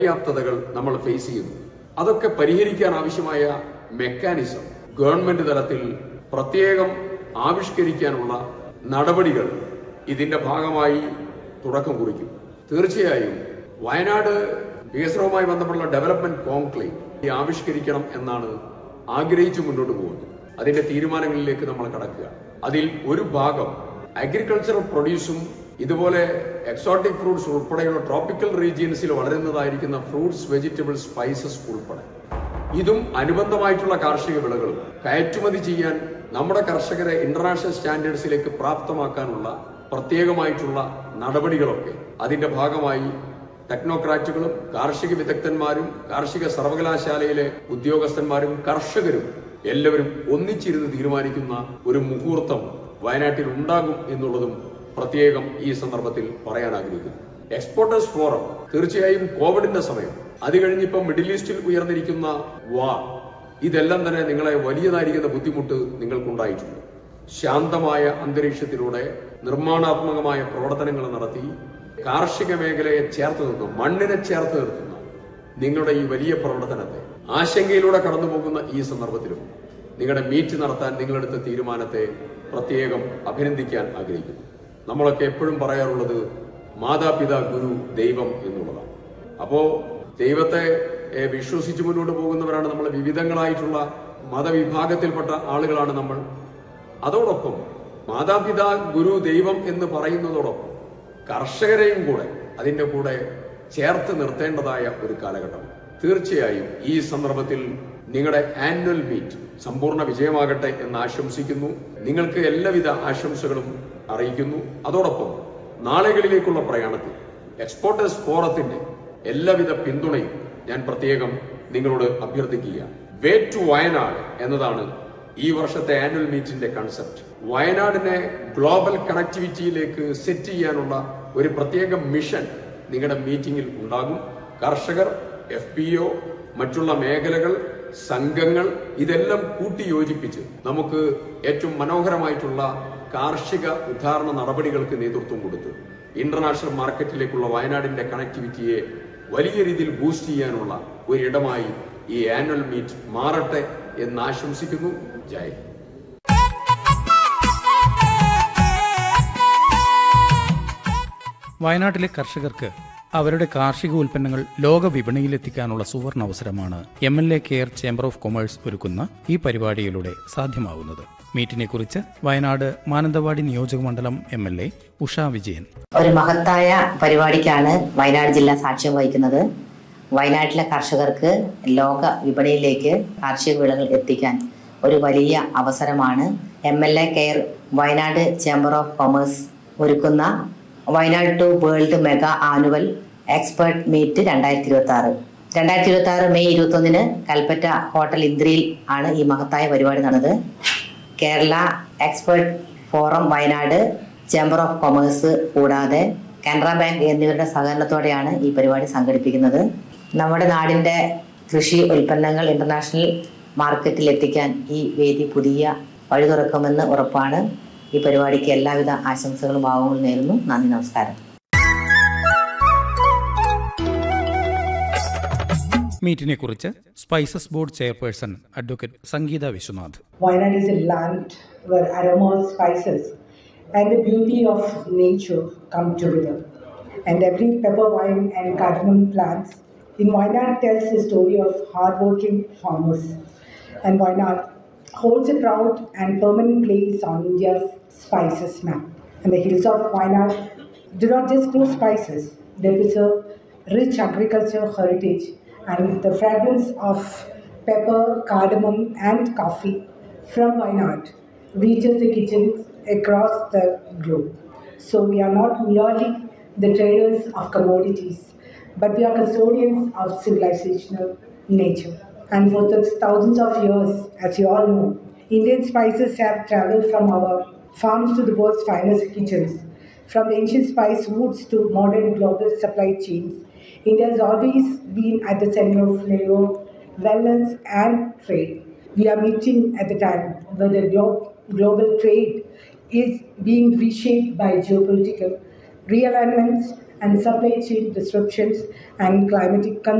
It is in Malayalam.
പര്യാപ്തതകൾ നമ്മൾ ഫേസ് ചെയ്യുന്നു അതൊക്കെ പരിഹരിക്കാൻ ആവശ്യമായ മെക്കാനിസം ഗവൺമെന്റ് തലത്തിൽ പ്രത്യേകം ആവിഷ്കരിക്കാനുള്ള നടപടികൾ ഇതിന്റെ ഭാഗമായി തുടക്കം കുറിക്കും തീർച്ചയായും വയനാട് വികസനവുമായി ബന്ധപ്പെട്ടുള്ള ഡെവലപ്മെന്റ് കോൺക്ലേവ് ഈ ആവിഷ്കരിക്കണം എന്നാണ് ആഗ്രഹിച്ചു മുന്നോട്ട് പോകുന്നത് അതിന്റെ തീരുമാനങ്ങളിലേക്ക് നമ്മൾ കടക്കുക അതിൽ ഒരു ഭാഗം അഗ്രികൾച്ചറൽ പ്രൊഡ്യൂസും ഇതുപോലെ എക്സോട്ടിക് ഫ്രൂട്ട്സ് ഉൾപ്പെടെയുള്ള ട്രോപ്പിക്കൽ റീജിയൻസിൽ വളരുന്നതായിരിക്കുന്ന ഫ്രൂട്ട്സ് വെജിറ്റബിൾസ് സ്പൈസസ് ഉൾപ്പെടെ ഇതും അനുബന്ധമായിട്ടുള്ള കാർഷിക വിളകളും കയറ്റുമതി ചെയ്യാൻ നമ്മുടെ കർഷകരെ ഇന്റർനാഷണൽ സ്റ്റാൻഡേർഡ്സിലേക്ക് പ്രാപ്തമാക്കാനുള്ള പ്രത്യേകമായിട്ടുള്ള നടപടികളൊക്കെ അതിന്റെ ഭാഗമായി ടെക്നോക്രാറ്റുകളും കാർഷിക വിദഗ്ധന്മാരും കാർഷിക സർവകലാശാലയിലെ ഉദ്യോഗസ്ഥന്മാരും കർഷകരും എല്ലാവരും ഒന്നിച്ചിരുന്ന് തീരുമാനിക്കുന്ന ഒരു മുഹൂർത്തം വയനാട്ടിൽ ഉണ്ടാകും എന്നുള്ളതും പ്രത്യേകം ഈ സന്ദർഭത്തിൽ പറയാൻ ആഗ്രഹിക്കുന്നു എക്സ്പോർട്ടേഴ്സ് ഫോറം തീർച്ചയായും കോവിഡിന്റെ സമയം അത് കഴിഞ്ഞിപ്പം മിഡിൽ ഈസ്റ്റിൽ ഉയർന്നിരിക്കുന്ന വാർ ഇതെല്ലാം തന്നെ നിങ്ങളെ വലിയതായിരിക്കുന്ന ബുദ്ധിമുട്ട് നിങ്ങൾക്കുണ്ടായിട്ടുണ്ട് ശാന്തമായ അന്തരീക്ഷത്തിലൂടെ നിർമ്മാണാത്മകമായ പ്രവർത്തനങ്ങൾ നടത്തി കാർഷിക മേഖലയെ ചേർത്ത് നിർത്തുന്നു മണ്ണിനെ ചേർത്ത് നിർത്തുന്ന നിങ്ങളുടെ ഈ വലിയ പ്രവർത്തനത്തെ ആശങ്കയിലൂടെ കടന്നു പോകുന്ന ഈ സന്ദർഭത്തിലും നിങ്ങളുടെ മീറ്റ് നടത്താൻ നിങ്ങളെടുത്ത തീരുമാനത്തെ പ്രത്യേകം അഭിനന്ദിക്കാൻ ആഗ്രഹിക്കുന്നു നമ്മളൊക്കെ എപ്പോഴും പറയാറുള്ളത് മാതാപിതാ ഗുരു ദൈവം എന്നുള്ളതാണ് അപ്പോ ദൈവത്തെ ഏഹ്, വിശ്വസിച്ച് മുന്നോട്ട് പോകുന്നവരാണ് നമ്മൾ വിവിധങ്ങളായിട്ടുള്ള മതവിഭാഗത്തിൽപ്പെട്ട ആളുകളാണ് നമ്മൾ അതോടൊപ്പം മാതാപിതാ ഗുരു ദൈവം എന്ന് പറയുന്നതോടൊപ്പം കർഷകരെയും കൂടെ അതിന്റെ കൂടെ ചേർത്ത് നിർത്തേണ്ടതായ ഒരു കാലഘട്ടം തീർച്ചയായും ഈ സന്ദർഭത്തിൽ നിങ്ങളുടെ ആനുവൽ മീറ്റ് സമ്പൂർണ്ണ വിജയമാകട്ടെ എന്ന് ആശംസിക്കുന്നു നിങ്ങൾക്ക് എല്ലാവിധ ആശംസകളും അറിയിക്കുന്നു അതോടൊപ്പം നാളുകളിലേക്കുള്ള പ്രയാണത്തിൽ എക്സ്പോർട്ടേഴ്സ് ഫോറത്തിന്റെ എല്ലാവിധ പിന്തുണയും ഞാൻ പ്രത്യേകം നിങ്ങളോട് അഭ്യർത്ഥിക്കുക വേ ടു വയനാട് എന്നതാണ് ഈ വർഷത്തെ ആനുവൽ മീറ്റിന്റെ കൺസെപ്റ്റ് വയനാടിനെ ഗ്ലോബൽ കണക്ടിവിറ്റിയിലേക്ക് സെറ്റ് ചെയ്യാനുള്ള ഒരു പ്രത്യേക മിഷൻ നിങ്ങളുടെ മീറ്റിംഗിൽ ഉണ്ടാകും കർഷകർ എഫ് പി ഒ മറ്റുള്ള മേഖലകൾ സംഘങ്ങൾ ഇതെല്ലാം കൂട്ടിയോജിപ്പിച്ച് നമുക്ക് ഏറ്റവും മനോഹരമായിട്ടുള്ള കാർഷിക ഉദ്ധാരണ നടപടികൾക്ക് നേതൃത്വം കൊടുത്ത് ഇന്റർനാഷണൽ മാർക്കറ്റിലേക്കുള്ള വയനാടിന്റെ കണക്ടിവിറ്റിയെ വലിയ രീതിയിൽ ബൂസ്റ്റ് ചെയ്യാനുള്ള ഒരിടമായി ഈ ആനുവൽ മീറ്റ് മാറട്ടെ എന്ന് ആശംസിക്കുന്നു ജയ് ഹിന്ദ്. വയനാട്ടിലെ കർഷകർക്ക് അവരുടെ കാർഷിക ഉൽപ്പന്നങ്ങൾ ലോക വിപണിയിലെത്തിക്കാനുള്ള സുവർണ അവസരമാണ് M L A care chamber of commerce ഒരുക്കുന്ന ഈ പരിപാടിയിലൂടെ സാധ്യമാകുന്നത് മീറ്റിനെ കുറിച്ച് വയനാട് മാനന്തവാടി നിയോജക മണ്ഡലം M L A Usha Vijayan ഒരു മഹത്തായ പരിപാടിക്കാണ് വയനാട് ജില്ല സാക്ഷ്യം വഹിക്കുന്നത് വയനാട്ടിലെ കർഷകർക്ക് ലോക വിപണിയിലേക്ക് കാർഷിക വിളകൾ എത്തിക്കാൻ ഒരു വലിയ അവസരമാണ് M L A care Wayanad chamber of commerce ഒരുക്കുന്ന Wayanad to world mega annual expert meet രണ്ടായിരത്തി ഇരുപത്തി ആറ് രണ്ടായിരത്തി ഇരുപത്തി ആറ് മെയ് ഇരുപത്തി ഒന്നിന് കൽപ്പറ്റ ഹോട്ടൽ ഇന്ദ്രിയിൽ ആണ് ഈ മഹത്തായ പരിപാടി നടന്നത് Kerala expert forum Wayanad chamber of commerce കൂടാതെ കാനറ ബാങ്ക് എന്നിവരുടെ സഹകരണത്തോടെയാണ് ഈ പരിപാടി സംഘടിപ്പിക്കുന്നത് നമ്മുടെ നാടിൻ്റെ കൃഷി ഉൽപ്പന്നങ്ങൾ ഇന്റർനാഷണൽ മാർക്കറ്റിൽ എത്തിക്കാൻ ഈ വേദി പുതിയ വഴി തുറക്കുമെന്ന് ഉറപ്പാണ് ഈ പരിപാടിക്ക് എല്ലാവിധ ആശംസകളും ഭാവങ്ങളും നേരുന്നു നന്ദി നമസ്കാരം മീറ്റിനെ കുറിച്ച് spices board chairperson advocate Sangeetha Viswanath Wayanad is a land where aromas, spices, and the beauty of nature come together. And every pepper vine and cardamom plants in Wayanad tells the story of hardworking farmers. And Wayanad holds a proud and permanent place on India's spices map. And the hills of Wayanad do not just grow spices, they preserve rich agriculture heritage and the fragrance of pepper, cardamom, and coffee from Wayanad reaches the kitchens across the globe. So we are not merely the traders of commodities, but we are custodians of civilizational nature. And for the thousands of years, as you all know, Indian spices have traveled from our farms to the world's finest kitchens. From the ancient spice woods to modern global supply chains, India has always been at the center of flavor, wellness, and trade. We are meeting at the time where the glo- global trade is being reshaped by geopolitical realignments and supply chain disruptions and climatic